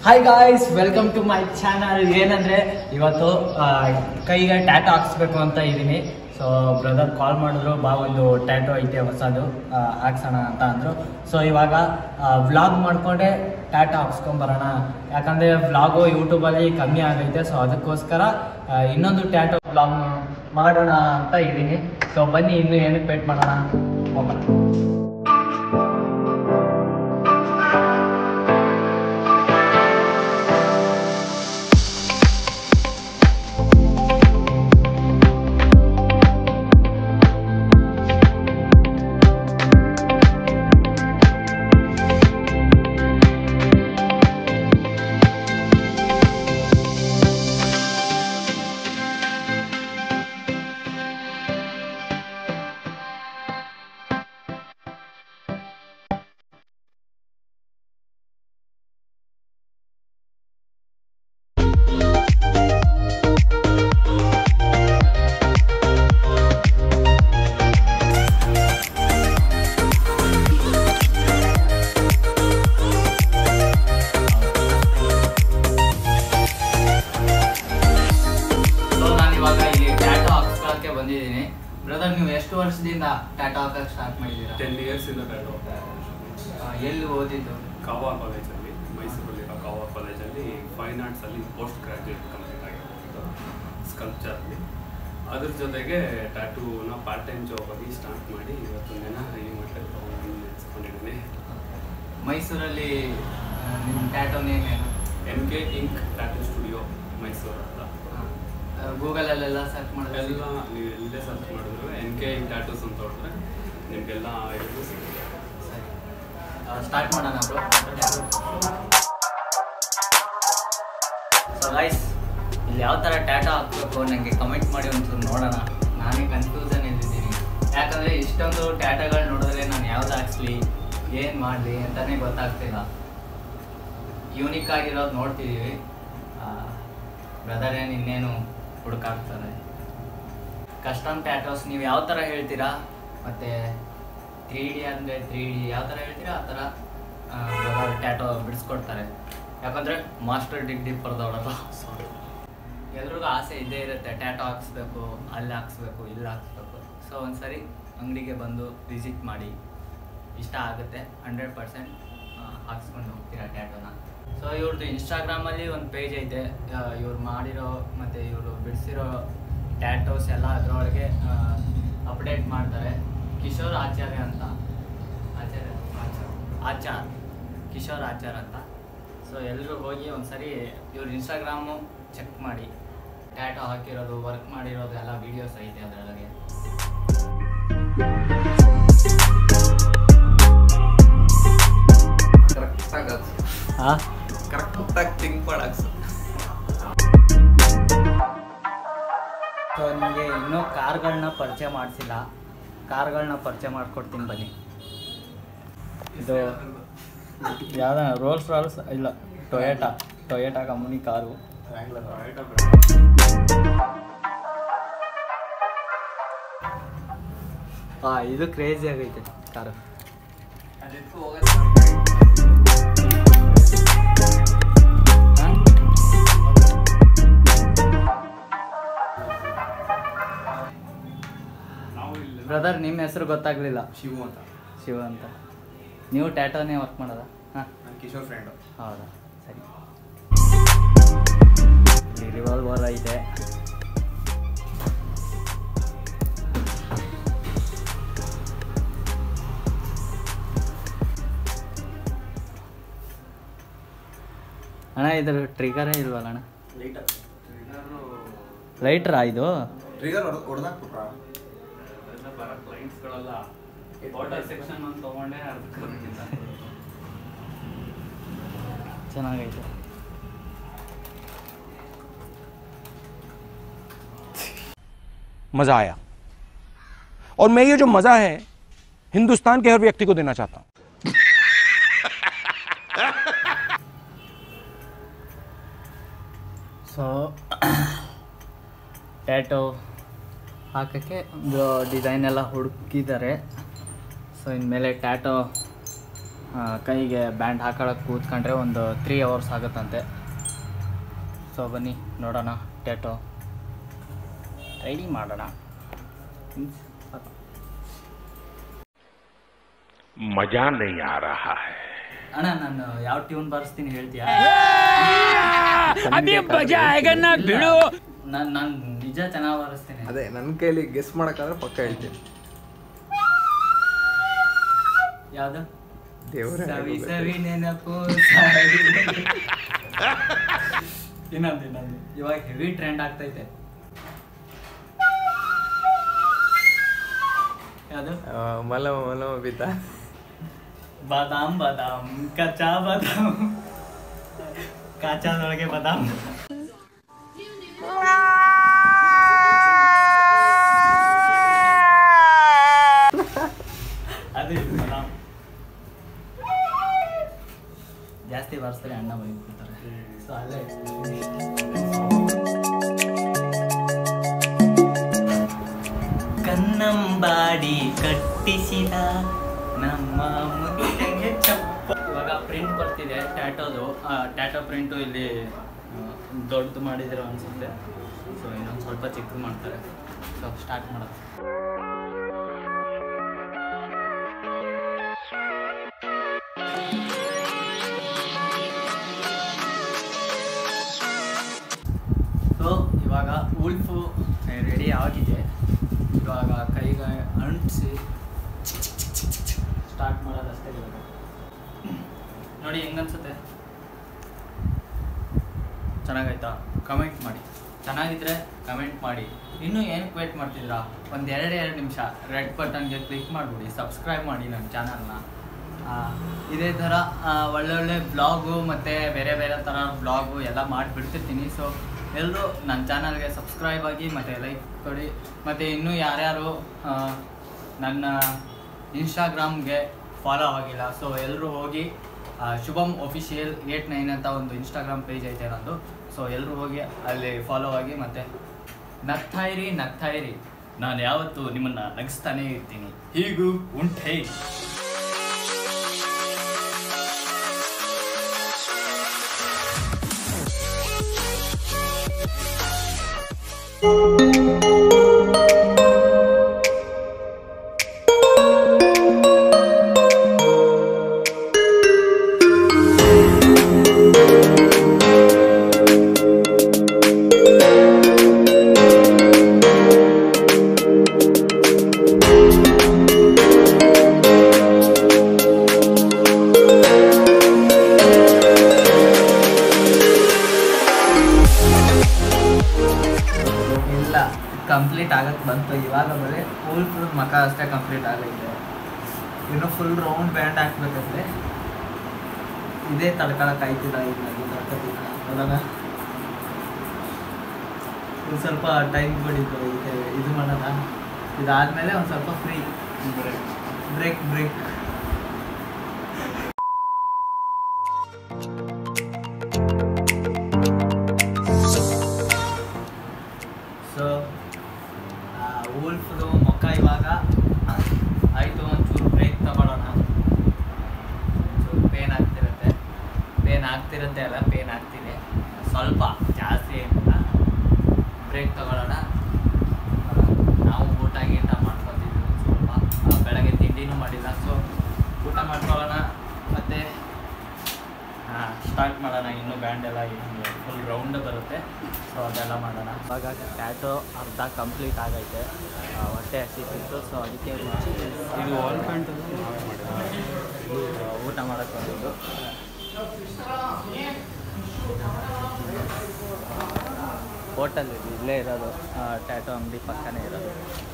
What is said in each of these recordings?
Hi guys welcome to my channel ಏನಂದ್ರೆ ಇವತ್ತು ಆ, ಕೈಗೆ ಟ್ಯಾಟೋ ಹಾಕ್ಸ್ಬೇಕು ಅಂತ ಇದ್ದೀನಿ ಸೊ ಬ್ರದರ್ ಕಾಲ್ ಮಾಡಿದ್ರು ಬಾ ಒಂದು ಟ್ಯಾಟೋ ಐತೆ ಹೊಸದು ಆ, ಹಾಕ್ಸೋಣ ಅಂತ ಅಂದರು ಸೊ ಇವಾಗ ವ್ಲಾಗ್ ಮಾಡಿಕೊಂಡೆ ಟ್ಯಾಟೋ ಹಾಕ್ಸ್ಕೊಂಬರೋಣ ಯಾಕಂದರೆ ವ್ಲಾಗು ಯೂಟ್ಯೂಬಲ್ಲಿ ಕಮ್ಮಿ ಆಗೈತೆ ಸೊ ಅದಕ್ಕೋಸ್ಕರ ಆ, ಇನ್ನೊಂದು ಟ್ಯಾಟೋ ವ್ಲಾಗ್ ಮಾಡೋಣ ಅಂತ ಇದ್ದೀನಿ ಸೊ ಬನ್ನಿ ಇನ್ನು ಏನಕ್ಕೆ ವೇಟ್ ಮಾಡೋಣ ಹೋಗೋಣ ಸೊ ನಾನು ಇವಾಗ ಇಲ್ಲಿ ಟ್ಯಾಟೋ ಹಾಕ್ಸ್ಕೊಳ್ಳೋಕ್ಕೆ ಬಂದಿದ್ದೀನಿ ಬ್ರದರ್ ನೀವು ಎಷ್ಟು ವರ್ಷದಿಂದ ಟ್ಯಾಟೋ ಹಾಕಕ್ಕೆ ಸ್ಟಾರ್ಟ್ ಮಾಡಿದ್ದೀರಾ ಟೆನ್ ಇಯರ್ಸ್ ಇಂದ ಬ್ಯಾಡು ಆ, ಎಲ್ಲಿ ಓದಿದ್ದು ಕಾವಾ ಕಾಲೇಜಲ್ಲಿ ಮೈಸೂರಲ್ಲಿರೋ ಕಾವಾ ಕಾಲೇಜಲ್ಲಿ ಫೈನ್ ಆರ್ಟ್ಸಲ್ಲಿ ಪೋಸ್ಟ್ ಗ್ರಾಜ್ಯುಯೇಟ್ ಕಂಪ್ಲೀಟ್ ಆಗಿರೋದು ಸ್ಕಲ್ಪ್ಚರಲ್ಲಿ ಅದ್ರ ಜೊತೆಗೆ ಟ್ಯಾಟೂನ ಪಾರ್ಟ್ ಟೈಮ್ ಜಾಬ್ ಆಗಿ ಸ್ಟಾರ್ಟ್ ಮಾಡಿ ಇವತ್ತೊಂದು ದಿನ ಈ ಮಟ್ಟಕ್ಕೆ ತೊಗೊಂಡು ನೆನೆಸ್ಕೊಂಡಿದ್ದೀನಿ ಮೈಸೂರಲ್ಲಿ ಆ, ನಿಮ್ಮ ಟ್ಯಾಟೋ ನೇಮ್ ಏನು M K ink tattoo studio Mysore ಅಂತ ಗೂಗಲಲ್ಲೆಲ್ಲ ಸರ್ಚ್ ಮಾಡಿದ್ರೆ ಎಲ್ಲ ನೀವು ಎಲ್ಲೇ ಸರ್ಚ್ ಮಾಡಿದ್ರು ಎಮ್ ಕೆ ಇಂಕ್ ಟ್ಯಾಟೂಸ್ ಅಂತ ಹೊಡೆದ್ರೆ ನಿಮಗೆಲ್ಲ ಇದು ಸಿಗುತ್ತೆ ಸರಿ ಸ್ಟಾರ್ಟ್ ಮಾಡೋಣ ಬ್ರೋ ಸೊ ಗೈಸ್ ಇಲ್ಲಿ ಯಾವ ಥರ ಟ್ಯಾಟೋ ಹಾಕ್ಬೇಕು ನನಗೆ ಕಮೆಂಟ್ ಮಾಡಿ ಒಂಚೂರು ನೋಡೋಣ ನಾನೇ ಕನ್ಫ್ಯೂಸನ್ ಇದ್ದಿದ್ದೀನಿ ಯಾಕಂದರೆ ಇಷ್ಟೊಂದು ಟ್ಯಾಟೋಗಳು ನೋಡಿದ್ರೆ ನಾನು ಯಾವ್ದು ಹಾಕ್ಸ್ಲಿ ಏನು ಮಾಡಲಿ ಅಂತಲೇ ಗೊತ್ತಾಗ್ತಿಲ್ಲ ಯೂನಿಕ್ ಆಗಿರೋದು ನೋಡ್ತಿದ್ದೀವಿ ಬ್ರದರ್ ಏನು ಇನ್ನೇನು ಹುಡುಕಾಗ್ತಾರೆ ಕಸ್ಟಮ್ ಟ್ಯಾಟೋಸ್ ನೀವು ಯಾವ ಥರ ಹೇಳ್ತೀರಾ ಮತ್ತು ತ್ರೀ ಡಿ ಅಂದರೆ ತ್ರೀ ಡಿ ಯಾವ ಥರ ಹೇಳ್ತೀರಾ ಆ ಥರ ಬ್ರದರ್ ಟ್ಯಾಟೋ ಬಿಡಿಸ್ಕೊಡ್ತಾರೆ ಯಾಕಂದರೆ ಮಾಸ್ಟರ್ ಡಿಗ್ರಿ ಪಡೆದವಳಲ್ಲ ಎಲ್ರಿಗೂ ಆಸೆ ಇದ್ದೇ ಇರುತ್ತೆ ಟ್ಯಾಟೋ ಹಾಕ್ಸ್ಬೇಕು ಅಲ್ಲಿ ಹಾಕ್ಸ್ಬೇಕು ಇಲ್ಲಿ ಹಾಕ್ಸ್ಬೇಕು ಸೊ ಒಂದ್ಸರಿ ಅಂಗಡಿಗೆ ಬಂದು ವಿಸಿಟ್ ಮಾಡಿ ಇಷ್ಟ ಆಗುತ್ತೆ ಹಂಡ್ರೆಡ್ ಪರ್ಸೆಂಟ್ ಹಾಕ್ಸ್ಕೊಂಡು ಹೋಗ್ತೀರಾ ಟ್ಯಾಟೋನ ಸೊ ಇವ್ರದ್ದು ಇನ್ಸ್ಟಾಗ್ರಾಮಲ್ಲಿ ಒಂದು ಪೇಜ್ ಐತೆ ಇವ್ರು ಮಾಡಿರೋ ಮತ್ತು ಇವರು ಬಿಡಿಸಿರೋ ಟ್ಯಾಟೋಸ್ ಎಲ್ಲ ಅದರೊಳಗೆ ಅಪ್ಡೇಟ್ ಮಾಡ್ತಾರೆ ಕಿಶೋರ್ ಆಚಾರ್ಯ ಅಂತ ಆಚಾರ್ಯ ಆಚಾರ್ ಕಿಶೋರ್ ಆಚಾರ್ ಅಂತ ಸೊ ಎಲ್ಲರೂ ಹೋಗಿ ಒಂದ್ಸರಿ ಇವ್ರ ಇನ್ಸ್ಟಾಗ್ರಾಮು ಚೆಕ್ ಮಾಡಿ ಟ್ಯಾಟೋ ಹಾಕಿರೋದು ವರ್ಕ್ ಮಾಡಿರೋದು ಎಲ್ಲ ವೀಡಿಯೋಸ್ ಐತೆ ಅದರೊಳಗೆ ಕರೆಕ್ಟಾಗಿ ಹಾಕ್ಸು ಹಾಂ ಕರೆಕ್ಟಾಗಿ ಥಿಂಕ್ ಮಾಡಿ ಹಾಕ್ಸು ಸೊ ನಿಮಗೆ ಇನ್ನೂ ಕಾರ್ಗಳನ್ನ ಪರಿಚಯ ಮಾಡಿಸಿಲ್ಲ ಕಾರ್ಗಳನ್ನ ಪರಿಚಯ ಮಾಡಿಕೊಡ್ತೀನಿ ಬನ್ನಿ ಇದು ಯಾವ್ದ ರೋಲ್ಸ್ ರಾಲ್ಸ್ ಇಲ್ಲ ಟೊಯೋಟಾ ಟೊಯೋಟಾ ಕಂಪ್ನಿ ಕಾರು ಹಾಂ ಇದು ಕ್ರೇಜಿ ಆಗೈತೆ ಕಾರು ನಾವು ಇಲ್ಲಿ ಬ್ರದರ್ ನಿಮ್ಮ ಹೆಸರು ಗೊತ್ತಾಗ್ಲಿಲ್ಲ ಶಿವು ಅಂತ ಶಿವ ಅಂತ ನೀವು ಟ್ಯಾಟೋನೇ ವರ್ಕ್ ಮಾಡೋದ ಹಾಂ ನನ್ನ ಕಿಶೋರ್ ಫ್ರೆಂಡು ಹೌದಾ ಸರಿ ಇಲ್ಲಿ ರಿವಾಲ್ವರ್ ಐತೆ ಅಣ್ಣ ಇದ್ರ ಟ್ರಿಗರೇ ಇಲ್ವಲ್ಲ ಅಣ್ಣ ಲೈಟ್ರಾ ಇದು ಟ್ರಿಗರ್ ಹೊಡೆದಾಕ್ಬಿಟ್ರಾ ಅದೆಲ್ಲ ಬರೋ ಕ್ಲೈಂಟ್ಸ್ಗಳೆಲ್ಲ ಫೋಟೋ ಸೆಕ್ಷನ್ ಅಂತ ತೊಗೊಂಡೆ ಅದಕ್ಕೆ ಬರ್ತಿಲ್ಲ ಚೆನ್ನಾಗೈತೆ मज़ा आया और मैं ये जो मज़ा है हिंदुस्तान के हर व्यक्ति को देना चाहता हूँ ಸೊ ಟ್ಯಾಟೋ ಹಾಕೋಕ್ಕೆ ಒಂದು ಡಿಸೈನ್ ಎಲ್ಲ ಹುಡುಕಿದ್ದಾರೆ ಸೊ ಇನ್ಮೇಲೆ ಟ್ಯಾಟೋ ಕೈಗೆ ಬ್ಯಾಂಡ್ ಹಾಕೊಳ್ಳೋಕೆ ಕೂತ್ಕೊಂಡ್ರೆ ಒಂದು ತ್ರೀ ಅವರ್ಸ್ ಆಗುತ್ತಂತೆ ಸೊ ಬನ್ನಿ ನೋಡೋಣ ಟ್ಯಾಟೋ ರೆಡಿ ಮಾಡೋಣ मजा नहीं आ रहा है ಅಣ್ಣ ನಾನು ಯಾವ ಟ್ಯೂನ್ ಬಾರಿಸ್ತೀನಿ ಹೇಳ್ತೀಯಾ ಬಿಡು ನಾನು ನಾನು ನಿಜ ಚೆನ್ನಾಗಿ ಬಾರಿಸ್ತೀನಿ ಅದೇ ನನ್ನ ಕೈಲಿ ಗೆಸ್ ಮಾಡೋಕ್ಕಾದ್ರೆ ಪಕ್ಕ ಹೇಳ್ತೀನಿ ಯಾವುದು ದೇವರೇ ಸವಿ ಸವಿ ನೆನಪು ಸವಿ. ಇನ್ನೊಂದು ಇನ್ನೊಂದು ಇವಾಗ ಹೆವಿ ಟ್ರೆಂಡ್ ಆಗ್ತೈತೆ ಯಾವುದು ಮಲಮ ಮಲಮ ಬಿದ್ದ ಬಾದಾಮ್ ಬಾದಾಮ್ ಕಚ್ಚಾ ಬಾದಾಮ್ ಕಾಚಾದೊಳಗೆ ಬಾದಾಮ್ ಅದು ಇದು ಬಾದಾಮ್ ಜಾಸ್ತಿ ಬಾರಿಸ್ತಾರೆ ಅಣ್ಣ ಬೈದ್ಬಿಡ್ತಾರೆ ಸೊ ಅಲ್ಲೇ ಕನ್ನಂಬಾಡಿ ಕಟ್ಟಿಸಿದ ನಮ್ಮ ಮುತ್ತಿಗೆ ಚಪ್ಪ ಇವಾಗ ಪ್ರಿಂಟ್ ಬರ್ತಿದೆ ಟ್ಯಾಟೋದು ಟ್ಯಾಟೋ ಪ್ರಿಂಟು ಇಲ್ಲಿ ಆ, ದೊಡ್ಡದು ಮಾಡಿದಿರೋ ಅನ್ಸುತ್ತೆ ಸೊ ಇನ್ನೊಂದು ಸ್ವಲ್ಪ ಚಿಕ್ಕದು ಮಾಡ್ತಾರೆ ಸೊ ಸ್ಟಾರ್ಟ್ ಮಾಡೋದು ಸೊ ಇವಾಗ ಉಲ್ಫು ರೆಡಿ ಆಗಿದೆ ಇವಾಗ ಕೈಗೆ ಅಂಟಿಸಿ ಸ್ಟಾರ್ಟ್ ಮಾಡೋದಷ್ಟೇ ಇವಾಗ ನೋಡಿ ಹೆಂಗನ್ಸುತ್ತೆ ಚೆನ್ನಾಗಾಯ್ತಾ ಕಮೆಂಟ್ ಮಾಡಿ ಚೆನ್ನಾಗಿದ್ರೆ ಕಮೆಂಟ್ ಮಾಡಿ ಇನ್ನೂ ಏನಕ್ಕೆ ವೇಟ್ ಮಾಡ್ತಿದ್ದೀರಾ ಒಂದು ಎರಡು ಎರಡು ನಿಮಿಷ ರೆಡ್ ಬಟನ್ಗೆ ಕ್ಲಿಕ್ ಮಾಡಿಬಿಡಿ ಸಬ್ಸ್ಕ್ರೈಬ್ ಮಾಡಿ ನಮ್ಮ ಚಾನಲ್ನ ಇದೇ ಥರ ಆ, ಒಳ್ಳೊಳ್ಳೆ ಬ್ಲಾಗು ಮತ್ತು ಬೇರೆ ಬೇರೆ ಥರ ಬ್ಲಾಗು ಎಲ್ಲ ಮಾಡಿಬಿಡ್ತಿರ್ತೀನಿ ಸೊ ಎಲ್ಲರೂ ನನ್ನ ಚಾನಲ್ಗೆ ಸಬ್ಸ್ಕ್ರೈಬ್ ಆಗಿ ಮತ್ತು ಲೈಕ್ ಕೊಡಿ ಮತ್ತು ಇನ್ನೂ ಯಾರ್ಯಾರು ಆ, ನನ್ನ ಇನ್ಸ್ಟಾಗ್ರಾಮ್ಗೆ ಫಾಲೋ ಆಗಿಲ್ಲ ಸೊ ಎಲ್ಲರೂ ಹೋಗಿ ಆ, ಶುಭಮ್ ಒಫಿಷಿಯಲ್ ಏಟ್ ನೈನ್ ಅಂತ ಒಂದು ಇನ್ಸ್ಟಾಗ್ರಾಮ್ ಪೇಜ್ ಐತೆ ನಂದು ಸೊ ಎಲ್ಲರೂ ಹೋಗಿ ಅಲ್ಲಿ ಫಾಲೋ ಆಗಿ ಮತ್ತು ನಗ್ತಾ ಇರಿ ನಗ್ತಾ ಇರಿ ನಾನು ಯಾವತ್ತೂ ನಿಮ್ಮನ್ನು ನಗಿಸ್ತಾನೇ ಇರ್ತೀನಿ ಹೀಗೂ ಉಂಟೇ ಇಲ್ಲ ಕಂಪ್ಲೀಟ್ ಆಗಕ್ಕೆ ಬಂತು ಇವಾಗ ಬರೀ ಫುಲ್ ಫುಲ್ ಮಕ ಅಷ್ಟೇ ಕಂಪ್ಲೀಟ್ ಆಗೈತೆ ಇನ್ನು ಫುಲ್ ರೌಂಡ್ ಬ್ಯಾಂಡ್ ಹಾಕ್ಬೇಕಂದ್ರೆ ಇದೇ ತಡ್ಕೊಳಕ್ ಆಯ್ತಿಲ್ಲ ಈಗ ನನಗೆ ತಡ್ಕೊತಿಲ್ಲ ಅದಾಗ ಒಂದು ಸ್ವಲ್ಪ ಟೈಮ್ ಕೊಡಿದ್ದು ಇದಕ್ಕೆ ಇದು ಮಾಡೋಣ ಇದಾದ್ಮೇಲೆ ಒಂದು ಸ್ವಲ್ಪ ಫ್ರೀ ಬ್ರೇಕ್ ಬ್ರೇಕ್ ಸೊ ವೂಲ್ಫ್ದು ಮುಖ ಇವಾಗ ಆಯಿತು ಒಂಚೂರು ಬ್ರೇಕ್ ತಗೊಳ್ಳೋಣ ಒಂಚೂರು ಪೇನ್ ಆಗ್ತಿರುತ್ತೆ ಪೇನ್ ಆಗ್ತಿರುತ್ತೆ ಅಲ್ಲ ಪೇನ್ ಆಗ್ತಿದೆ ಸ್ವಲ್ಪ ಜಾಸ್ತಿ ಏನಿಲ್ಲ ಬ್ರೇಕ್ ತಗೊಳ್ಳೋಣ ಆ, ನಾವು ಊಟ ಗೀಟ ಮಾಡ್ಕೊತಿದ್ವಿ ಒಂದ್ ಸ್ವಲ್ಪ ಆ, ಬೆಳಗ್ಗೆ ತಿಂಡಿನೂ ಮಾಡಿಲ್ಲ ಸೊ ಊಟ ಮಾಡ್ಕೊಳ್ಳೋಣ ಮತ್ತು ಸ್ಟಾರ್ಟ್ ಮಾಡೋಣ ಇನ್ನೂ ಬ್ಯಾಂಡ್ ಎಲ್ಲ ಫುಲ್ ರೌಂಡ್ ಬರುತ್ತೆ ಸೊ ಅದೆಲ್ಲ ಮಾಡೋಣ ಇವಾಗ ಟ್ಯಾಟೋ ಅರ್ಧ ಕಂಪ್ಲೀಟ್ ಆಗೈತೆ ಆ, ಹೊಟ್ಟೆ ಹಸಿತಿತ್ತು ಸೊ ಅದಕ್ಕೆ ರುಚಿ ಇದು ವಾಲ್ ಪ್ಯಾಂಟ್ ಊಟ ಮಾಡೋಕ್ಕೆ ಬಂದಿದ್ದು ಹೋಟೆಲ್ ಇದು ಇಲ್ಲೇ ಇರೋದು ಟ್ಯಾಟೋ ಅಂಗಡಿ ಪಕ್ಕನೇ ಇರೋದು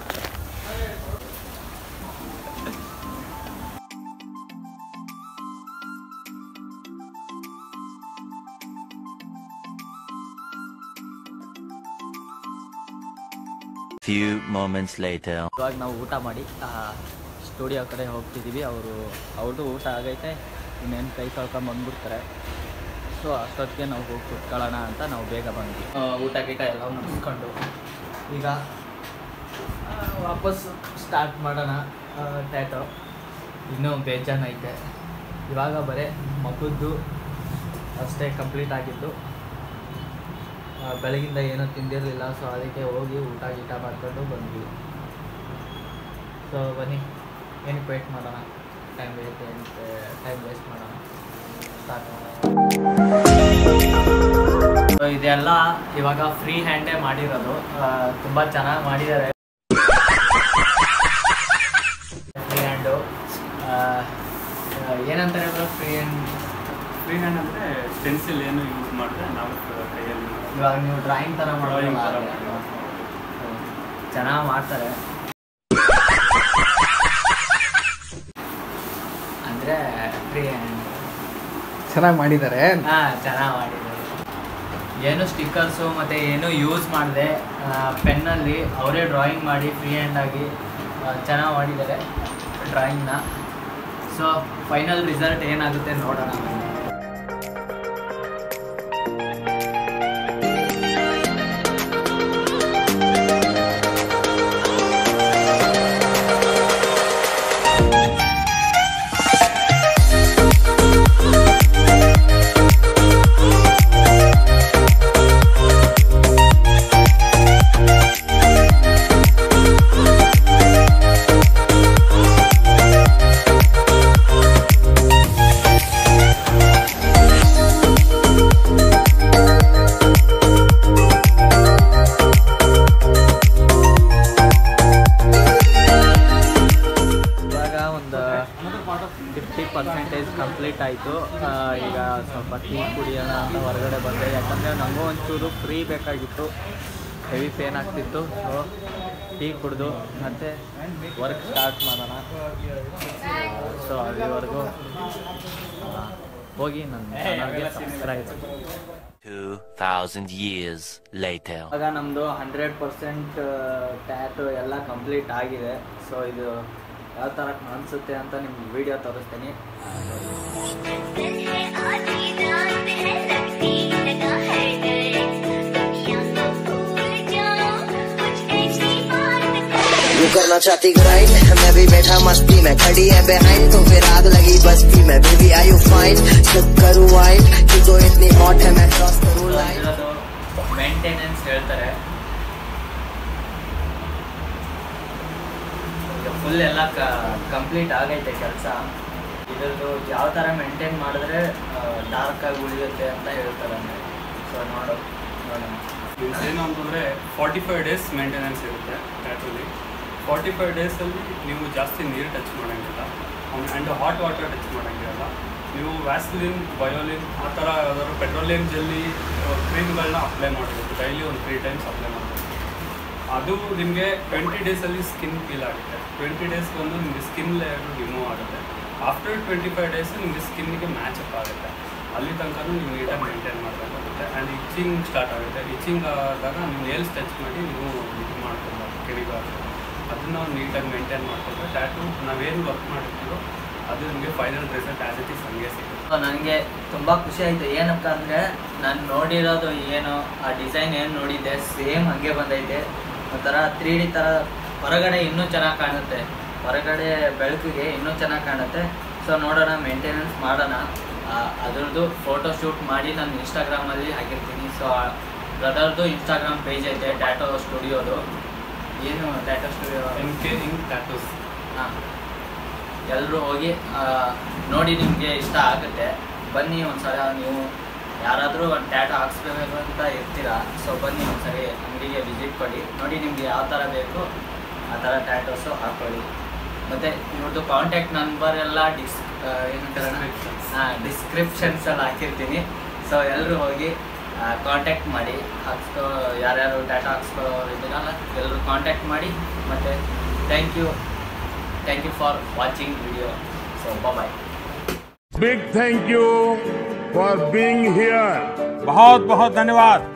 Few moments later. ಇವಾಗ ನಾವು ಊಟ ಮಾಡಿ ಸ್ಟುಡಿಯೋ ಕಡೆ ಹೋಗ್ತಿದ್ದೀವಿ ಅವರು ಅವ್ರದ್ದು ಊಟ ಆಗೈತೆ ಇನ್ನೇನು ಕೈ ತೊಳ್ಕೊಂಡು ಬಂದ್ಬಿಡ್ತಾರೆ ಸೊ ಅಷ್ಟೊತ್ತಿಗೆ ನಾವು ಹೋಗಿ ಕುತ್ಕೊಳ್ಳೋಣ ಅಂತ ನಾವು ಬೇಗ ಬಂದ್ವಿ ಆ, ಊಟ ಗೀಟ ಎಲ್ಲ ಮುಗಿಸ್ಕೊಂಡು ಈಗ ಆ, ವಾಪಸ್ ಸ್ಟಾರ್ಟ್ ಮಾಡೋಣ ಟ್ಯಾಟೋ ಇನ್ನೂ ಬೇಜಾನ್ ಐತೆ ಇವಾಗ ಬರೀ ಮಗುದ್ದು ಅಷ್ಟೇ ಕಂಪ್ಲೀಟ್ ಆಗಿದ್ದು ಆ, ಬೆಳಗಿಂದ ಏನೂ ತಿಂದಿರಲಿಲ್ಲ ಸೊ ಅದಕ್ಕೆ ಹೋಗಿ ಊಟ ಗೀಟ ಮಾಡ್ಕೊಂಡು ಬಂದ್ವಿ ಸೊ ಬನ್ನಿ ಏನಕ್ಕೆ ವೇಟ್ ಮಾಡೋಣ ಟೈಮ್ ವೇಸ್ಟ್ ಏನಕ್ಕೆ ಟೈಮ್ ವೇಸ್ಟ್ ಮಾಡೋಣ ಸ್ಟಾರ್ಟ್ ಮಾಡೋಣ ಸೊ ಇದೆಲ್ಲ ಇವಾಗ ಫ್ರೀ ಹ್ಯಾಂಡೇ ಮಾಡಿರೋದು ಆ, ತುಂಬ ಚೆನ್ನಾಗಿ ಮಾಡಿದ್ದಾರೆ ಫ್ರೀ ಹ್ಯಾಂಡು ಏನಂತಾರೆ ಫ್ರೀ ಹ್ಯಾಂಡ್ ಫ್ರೀ ಹ್ಯಾಂಡ್ ಅಂದರೆ ಪೆನ್ಸಿಲ್ ಏನು ಯೂಸ್ ಮಾಡಿದ್ರೆ ನಾವು ಕೈಯಲ್ಲಿ ಮಾಡೋದು. ಇವಾಗ ನೀವು ಡ್ರಾಯಿಂಗ್ ಥರ Drawing ಥರ ಮಾಡೋದು ಮಾಡೋದು. ಚೆನ್ನಾಗಿ ಮಾಡ್ತಾರೆ ಅಂದರೆ ಫ್ರೀ ಹ್ಯಾಂಡ್ ಚೆನ್ನಾಗಿ ಮಾಡಿದ್ದಾರೆ ಹಾಂ ಚೆನ್ನಾಗಿ ಮಾಡಿದ್ದಾರೆ ಏನು ಸ್ಟಿಕ್ಕರ್ಸು ಮತ್ತು ಏನು ಯೂಸ್ ಮಾಡಿದೆ ಪೆನ್ನಲ್ಲಿ ಅವರೇ ಡ್ರಾಯಿಂಗ್ ಮಾಡಿ ಫ್ರೀ ಹ್ಯಾಂಡಾಗಿ ಚೆನ್ನಾಗಿ ಮಾಡಿದ್ದಾರೆ ಡ್ರಾಯಿಂಗ್ನ ಸೊ ಫೈನಲ್ ರಿಸಲ್ಟ್ ಏನಾಗುತ್ತೆ ನೋಡೋಣ ಇವಾಗ ಒಂದು ಫಿಫ್ಟಿ ಪರ್ಸೆಂಟೇಜ್ ಕಂಪ್ಲೀಟ್ ಆಯಿತು ಈಗ ಸ್ವಲ್ಪ ಟೀ ಕುಡಿಯೋಣ ಅಂತ ಹೊರಗಡೆ ಬಂದೆ ಯಾಕಂದರೆ ನನಗೂ ಒಂಚೂರು ಫ್ರೀ ಬೇಕಾಗಿತ್ತು ಹೆವಿ ಪೇನ್ ಆಗ್ತಿತ್ತು ಸೊ ಟೀ ಕುಡಿದು ಮತ್ತೆ ವರ್ಕ್ ಸ್ಟಾರ್ಟ್ ಮಾಡೋಣ ಸೊ ಅಲ್ಲಿವರೆಗೂ ಆ, ಹೋಗಿ ನನ್ನ ಚಾನಲ್ಗೆ ಸಬ್ಸ್ಕ್ರೈಬ್ 2,000 years later. ಇವಾಗ ನಮ್ಮದು ಹಂಡ್ರೆಡ್ ಪರ್ಸೆಂಟ್ ಟ್ಯಾಟು ಎಲ್ಲ ಕಂಪ್ಲೀಟ್ ಆಗಿದೆ ಸೊ ಇದು ಯಾವ ಥರ ಕಾಣಿಸುತ್ತೆ ಅಂತ ನಿಮ್ಗೆ ವಿಡಿಯೋ ತೋರಿಸ್ತೀನಿ आधी रात है लगती लगा है दर्द दुनिया को भूल जाओ कुछ ऐसी बात कर तू करना चाहती ग्राइंड मैं भी बैठा मस्ती में खड़ी है बिहाइंड तो फिर आग लगी बस्ती में बेबी आई यू फाइन सब करूँ वाइन तू तो इतनी हॉट है मैं क्रॉस करूँ लाइन ಮೇಂಟೆನೆನ್ಸ್ ಹೇಳ್ತಾರೆ ಫುಲ್ ಎಲ್ಲ ಕಂಪ್ಲೀಟ್ ಆಗೈತೆ ಕೆಲಸ ಇದ್ರದ್ದು ಯಾವ ಥರ ಮೇಂಟೈನ್ ಮಾಡಿದ್ರೆ ಡಾರ್ಕ್ ಆಗಿ ಉಳಿಯುತ್ತೆ ಅಂತ ಹೇಳ್ತಾರೆ ಸೊ ನೋಡು ನೋಡೋಣ ಮೀನ್ಸ್ ಏನು ಅಂತಂದರೆ ಫಾರ್ಟಿ ಫೈವ್ ಡೇಸ್ ಮೇಂಟೆನೆನ್ಸ್ ಇರುತ್ತೆ ಟ್ಯಾಟಲ್ಲಿ ಫಾರ್ಟಿ ಫೈವ್ ಡೇಸಲ್ಲಿ ನೀವು ಜಾಸ್ತಿ ನೀರು ಟಚ್ ಮಾಡೋಂಗಿಲ್ಲ ಆ್ಯಂಡ್ ಹಾಟ್ ವಾಟರ್ ಟಚ್ ಮಾಡೋಂಗಿರಲ್ಲ ನೀವು ವ್ಯಾಸ್ಲಿನ್ ಬಯೋಲಿನ್ ಆ ಥರ ಯಾವ್ದಾದ್ರು ಪೆಟ್ರೋಲಿಯಂ ಜೆಲ್ಲಿ ಕ್ರೀಮ್ಗಳನ್ನ ಅಪ್ಲೈ ಮಾಡಬೇಕು ಡೈಲಿ ಒಂದು ತ್ರೀ ಟೈಮ್ಸ್ ಅಪ್ಲೈ ಮಾಡಬೇಕು ಅದು ನಿಮಗೆ ಟ್ವೆಂಟಿ ಡೇಸಲ್ಲಿ ಸ್ಕಿನ್ ಫೀಲ್ ಆಗುತ್ತೆ ಟ್ವೆಂಟಿ ಡೇಸ್ ಬಂದು ನಿಮಗೆ ಸ್ಕಿನ್ ಲೇಯರ್ ರಿಮೂವ್ ಆಗುತ್ತೆ ಆಫ್ಟರ್ ಟ್ವೆಂಟಿ ಫೈವ್ ಡೇಸ್ ನಿಮಗೆ ಸ್ಕಿನ್ಗೆ ಮ್ಯಾಚ್ ಅಪ್ ಆಗುತ್ತೆ ಅಲ್ಲಿ ತನಕ ನೀವು ನೀಟಾಗಿ ಮೇಂಟೈನ್ ಮಾಡಬೇಕಾಗುತ್ತೆ ಆ್ಯಂಡ್ ಇಚ್ಚಿಂಗ್ ಸ್ಟಾರ್ಟ್ ಆಗುತ್ತೆ ಇಚ್ಚಿಂಗ್ ಆದಾಗ ನೀವು ನೇಲ್ಸ್ ಟಚ್ ಮಾಡಿ ನೀವು ಇದು ಮಾಡ್ಕೊಬೋದು ಕೆಡಿಬಾರ್ದು ಅದನ್ನ ನೀಟಾಗಿ ಮೇಂಟೈನ್ ಮಾಡ್ಕೊಂಡ್ರೆ ಟ್ಯಾಟು ನಾವೇನು ವರ್ಕ್ ಮಾಡಿರ್ತೀವೋ ಅದು ನಿಮಗೆ final result as it is ಹಂಗೆ ಸಿಗುತ್ತೆ ನನಗೆ ತುಂಬ ಖುಷಿ ಆಯಿತು ಏನಪ್ಪ ಅಂದರೆ ನಾನು ನೋಡಿರೋದು ಏನು ಆ ಡಿಸೈನ್ ಏನು ನೋಡಿದ್ದೆ ಸೇಮ್ ಹಾಗೆ ಬಂದೈತೆ ಒಂಥರ ತ್ರೀ ಡಿ ಥರ ಹೊರಗಡೆ ಇನ್ನೂ ಚೆನ್ನಾಗಿ ಕಾಣುತ್ತೆ ಹೊರಗಡೆ ಬೆಳಕಿಗೆ ಇನ್ನೂ ಚೆನ್ನಾಗಿ ಕಾಣುತ್ತೆ ಸೊ ನೋಡೋಣ ಮೇಂಟೆನೆನ್ಸ್ ಮಾಡೋಣ ಆ, ಅದ್ರದ್ದು ಫೋಟೋ ಶೂಟ್ ಮಾಡಿ ನಾನು ಇನ್ಸ್ಟಾಗ್ರಾಮಲ್ಲಿ ಹಾಕಿರ್ತೀನಿ ಸೊ ಬ್ರದರ್ದು ಇನ್ಸ್ಟಾಗ್ರಾಮ್ ಪೇಜ್ ಐತೆ ಟ್ಯಾಟೋ ಸ್ಟುಡಿಯೋದು ಏನು tattoo studio N K ink tattoos ಹಾಂ ಎಲ್ಲರೂ ಹೋಗಿ ಆ, ನೋಡಿ ನಿಮಗೆ ಇಷ್ಟ ಆಗುತ್ತೆ ಬನ್ನಿ ಒಂದ್ಸಲ ನೀವು ಯಾರಾದರೂ ಒಂದು ಟ್ಯಾಟೋ ಹಾಕ್ಸ್ಬೇಕು ಅಂತ ಇರ್ತೀರಾ ಸೊ ಬನ್ನಿ ಒಂದ್ಸರಿ ಅಂಗಡಿಗೆ ವಿಸಿಟ್ ಕೊಡಿ ನೋಡಿ ನಿಮ್ಗೆ ಯಾವ ಥರ ಬೇಕು ಆ ಥರ ಟ್ಯಾಟೋಸು ಹಾಕ್ಕೊಳ್ಳಿ ಮತ್ತು ಇವ್ರದ್ದು ಕಾಂಟ್ಯಾಕ್ಟ್ ನಂಬರ್ ಎಲ್ಲ ಡಿಸ್ ಏನು ಹಾಂ ಡಿಸ್ಕ್ರಿಪ್ಷನ್ಸಲ್ಲಿ ಹಾಕಿರ್ತೀನಿ ಸೊ ಎಲ್ಲರೂ ಹೋಗಿ ಕಾಂಟ್ಯಾಕ್ಟ್ ಮಾಡಿ ಹಾಕ್ಸ್ಕೊ ಯಾರ್ಯಾರು ಟ್ಯಾಟೋ ಹಾಕ್ಸ್ಕೊಳ್ಳೋರು ಇದ್ದೀರಲ್ಲ ಎಲ್ಲರೂ ಕಾಂಟ್ಯಾಕ್ಟ್ ಮಾಡಿ ಮತ್ತು thank you thank you for watching video so bye Big thank you for being here. बहुत बहुत धन्यवाद